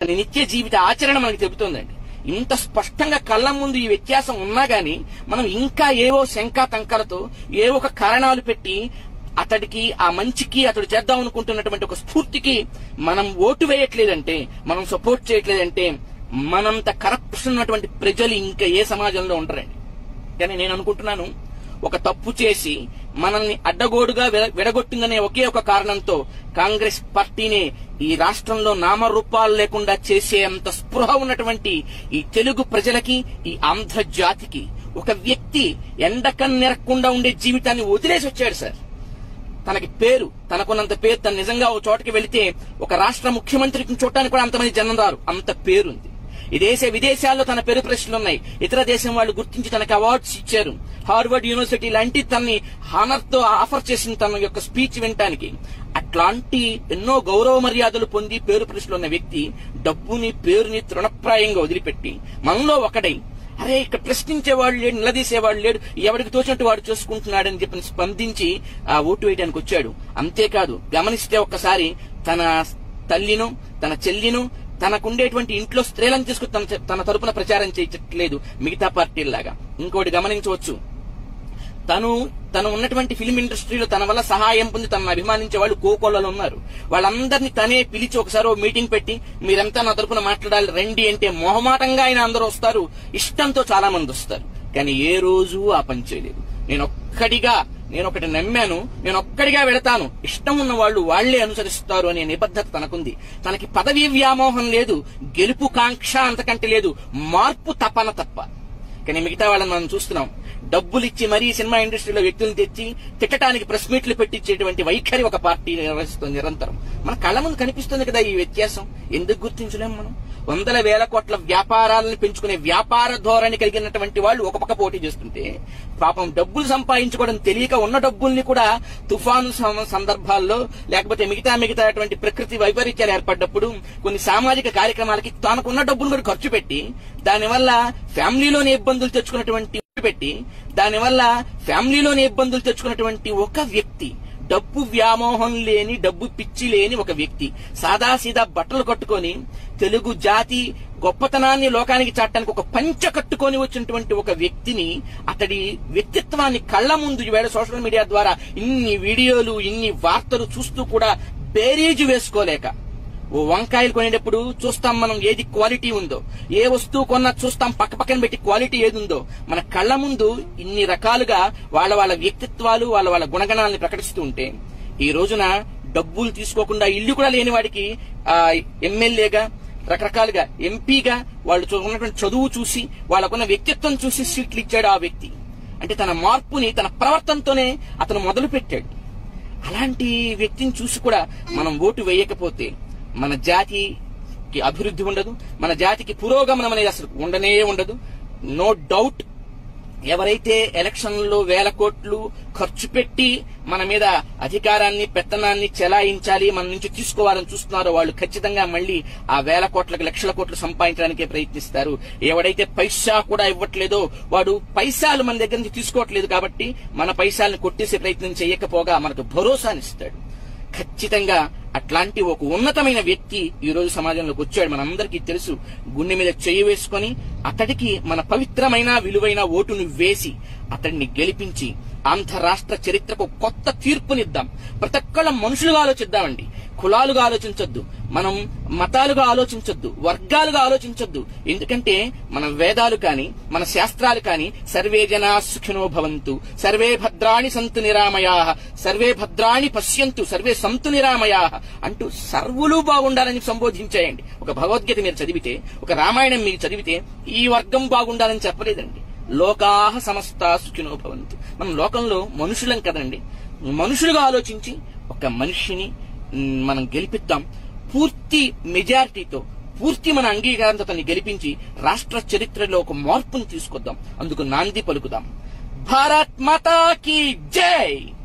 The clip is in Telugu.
తన నిత్య జీవిత ఆచరణ మనకు చెబుతోందండి ఇంత స్పష్టంగా కళ్ళ ముందు ఈ వ్యత్యాసం ఉన్నా గానీ మనం ఇంకా ఏవో శంకా తంకలతో ఏవో ఒక కారణాలు పెట్టి అతడికి ఆ మంచికి అతడు చేద్దాం అనుకుంటున్నటువంటి ఒక స్ఫూర్తికి మనం ఓటు వేయట్లేదంటే మనం సపోర్ట్ చేయట్లేదంటే మనంత కరప్షన్ ఉన్నటువంటి ప్రజలు ఇంకా ఏ సమాజంలో ఉండరండి కానీ నేను అనుకుంటున్నాను ఒక తప్పు చేసి మనల్ని అడ్డగోడుగా విడ- విడగొట్టిందనే ఒకే ఒక కారణంతో కాంగ్రెస్ పార్టీనే ఈ రాష్ట్రంలో నామరూపాలు లేకుండా చేసే అంత స్పృహ ఉన్నటువంటి ఈ తెలుగు ప్రజలకి ఈ ఆంధ్ర జాతికి ఒక వ్యక్తి ఎండకన్నెరకుండా ఉండే జీవితాన్ని వదిలేసి వచ్చాడు సార్ తనకి పేరు తనకున్నంత పేరు తను నిజంగా ఓ చోటకి వెళితే ఒక రాష్ట్ర ముఖ్యమంత్రిని చూడటానికి కూడా అంతమంది జనం రారు అంత పేరుంది ఈ దేశ విదేశాల్లో తన పేరు ప్రశ్నలు ఉన్నాయి ఇతర దేశం వాళ్ళు గుర్తించి తనకి అవార్డ్స్ ఇచ్చారు హార్వర్డ్ యూనివర్సిటీ లాంటి తనని హానర్ తో ఆఫర్ చేసిన తన యొక్క స్పీచ్ వినటానికి అట్లాంటి ఎన్నో గౌరవ మర్యాదలు పొంది పేరు ప్రశ్నలు ఉన్న వ్యక్తి డబ్బుని పేరుని తృణప్రాయంగా వదిలిపెట్టి మనలో ఒకడై అరే ఇక్కడ ప్రశ్నించేవాడు లేడు నిలదీసేవాడు లేడు ఎవరికి తోచినట్టు వాడు చేసుకుంటున్నాడని చెప్పి స్పందించి ఆ ఓటు వేయడానికి వచ్చాడు అంతేకాదు గమనిస్తే ఒక్కసారి తన తల్లిను తన చెల్లిను తనకుండేటువంటి ఇంట్లో స్త్రీలను తీసుకుని తన తన తరపున ప్రచారం చేయట్లేదు మిగతా పార్టీల్లాగా ఇంకోటి గమనించవచ్చు తను తను ఉన్నటువంటి ఫిలిం ఇండస్ట్రీలో తన వల్ల సహాయం పొంది తనను అభిమానించే వాళ్ళు కోకోలలో ఉన్నారు వాళ్ళందరినీ తనే పిలిచి ఒకసారి ఓ మీటింగ్ పెట్టి మీరంతా నా తరపున మాట్లాడాలి రండి అంటే మొహమాటంగా ఆయన అందరూ వస్తారు ఇష్టంతో చాలా మంది వస్తారు కానీ ఏ రోజు ఆ పని చేయలేదు నేను ఒక్కడిగా నేను ఒకటి నమ్మాను నేను ఒక్కడిగా వెళతాను ఇష్టం ఉన్న వాళ్ళు వాళ్లే అనుసరిస్తారు అనే నిబద్ధత తనకుంది తనకి పదవీ వ్యామోహం లేదు గెలుపు కాంక్ష అంతకంటే లేదు మార్పు తపన తప్ప కానీ మిగతా వాళ్ళని మనం చూస్తున్నాం డబ్బులు ఇచ్చి మరీ సినిమా ఇండస్ట్రీలో వ్యక్తులను తెచ్చి తిట్టడానికి ప్రెస్ మీట్లు పెట్టించేటువంటి వైఖరి ఒక పార్టీ నిర్వహిస్తుంది నిరంతరం మన కళ్ళ ముందు కనిపిస్తుంది కదా ఈ వ్యత్యాసం ఎందుకు గుర్తించలేం మనం వందల వేల కోట్ల వ్యాపారాలను పెంచుకునే వ్యాపార ధోరణి కలిగినటువంటి వాళ్ళు ఒక పక్క పోటీ చేస్తుంటే పాపం డబ్బులు సంపాదించుకోవడం తెలియక ఉన్న డబ్బుల్ని కూడా తుఫాను సం- సందర్భాల్లో లేకపోతే మిగతా మిగతా అటువంటి ప్రకృతి వైపరీత్యాలు ఏర్పడ్డప్పుడు కొన్ని సామాజిక కార్యక్రమాలకి తనకున్న డబ్బులు కూడా ఖర్చు పెట్టి దానివల్ల ఫ్యామిలీలోని ఇబ్బందులు తెచ్చుకున్నటువంటి పెట్టి దానివల్ల ఫ్యామిలీలోని ఇబ్బందులు తెచ్చుకున్నటువంటి ఒక వ్యక్తి డబ్బు వ్యామోహం లేని డబ్బు పిచ్చి లేని ఒక వ్యక్తి సాదాసీదా బట్టలు కట్టుకొని తెలుగు జాతి గొప్పతనాన్ని లోకానికి చాటడానికి ఒక పంచ కట్టుకొని వచ్చినటువంటి ఒక వ్యక్తిని అతడి వ్యక్తిత్వాన్ని కళ్ళ ముందు ఈవేళ సోషల్ మీడియా ద్వారా ఇన్ని వీడియోలు ఇన్ని వార్తలు చూస్తూ కూడా బేరీజు వేసుకోలేక ఓ వంకాయలు కొనేటప్పుడు చూస్తాం మనం ఏది క్వాలిటీ ఉందో ఏ వస్తువు కొన్నా చూస్తాం పక్క పక్కన పెట్టి క్వాలిటీ ఏది ఉందో మన కళ్ళ ముందు ఇన్ని రకాలుగా వాళ్ళ వాళ్ళ వ్యక్తిత్వాలు వాళ్ళ వాళ్ళ గుణగణాలను ప్రకటిస్తూ ఉంటే ఈ రోజున డబ్బులు తీసుకోకుండా ఇల్లు కూడా లేని వాడికి ఆ ఎమ్మెల్యేగా రకరకాలుగా ఎంపీగా వాళ్ళు చూ- ఉన్నటువంటి చదువు చూసి వాళ్ళకున్న వ్యక్తిత్వం చూసి సీట్లు ఇచ్చాడు ఆ వ్యక్తి అంటే తన మార్పుని తన ప్రవర్తనతోనే అతను మొదలు పెట్టాడు అలాంటి వ్యక్తిని చూసి కూడా మనం ఓటు వేయకపోతే మన జాతికి అభివృద్ధి ఉండదు మన జాతికి పురోగమనం అనేది అసలు ఉండనే ఉండదు నో డౌట్ ఎవరైతే ఎలక్షన్లో వేల కోట్లు ఖర్చు పెట్టి మన మీద అధికారాన్ని పెత్తనాన్ని చెలాయించాలి మన నుంచి తీసుకోవాలని చూస్తున్నారో వాళ్ళు ఖచ్చితంగా మళ్ళీ ఆ వేల కోట్లకు లక్షల కోట్లు సంపాదించడానికే ప్రయత్నిస్తారు ఎవడైతే పైసా కూడా ఇవ్వట్లేదో వాడు పైసాలు మన దగ్గర నుంచి తీసుకోవట్లేదు కాబట్టి మన పైసాలను కొట్టేసే ప్రయత్నం చేయకపోగా మనకు భరోసానిస్తాడు ఖచ్చితంగా అట్లాంటి ఒక ఉన్నతమైన వ్యక్తి ఈ రోజు సమాజంలోకి వచ్చాడు మనందరికీ తెలుసు గుండె మీద చెయ్యి వేసుకొని అతడికి మన పవిత్రమైన విలువైన ఓటును వేసి అతడిని గెలిపించి ఆంధ్ర రాష్ట్ర చరిత్రకు కొత్త తీర్పునిద్దాం ప్రతి ఒక్కళ్ళ మనుషులుగా ఆలోచిద్దామండి కులాలుగా ఆలోచించొద్దు మనం మతాలుగా ఆలోచించొద్దు వర్గాలుగా ఆలోచించొద్దు ఎందుకంటే మన వేదాలు కాని మన శాస్త్రాలు కాని సర్వే జనా సుఖినో భవంతు సర్వే భద్రాణి సంతు నిరామయా సర్వే భద్రాణి పశ్యంతు సర్వే సంతు నిరామయా అంటూ సర్వులు బాగుండాలని సంబోధించాయండి ఒక భగవద్గీత మీరు చదివితే ఒక రామాయణం మీరు చదివితే ఈ వర్గం బాగుండాలని చెప్పలేదండి లోకాహ సమస్త సుఖినో భవంతు మనం లోకంలో మనుషులం కదండి మనుషులుగా ఆలోచించి ఒక మనిషిని మ్, మనం గెలిపిద్దాం పూర్తి మెజారిటీతో పూర్తి మన అంగీకారంతో తనని గెలిపించి రాష్ట్ర చరిత్రలో ఒక మార్పును తీసుకొద్దాం అందుకు నాంది పలుకుదాం భారత్ మాతా కీ జై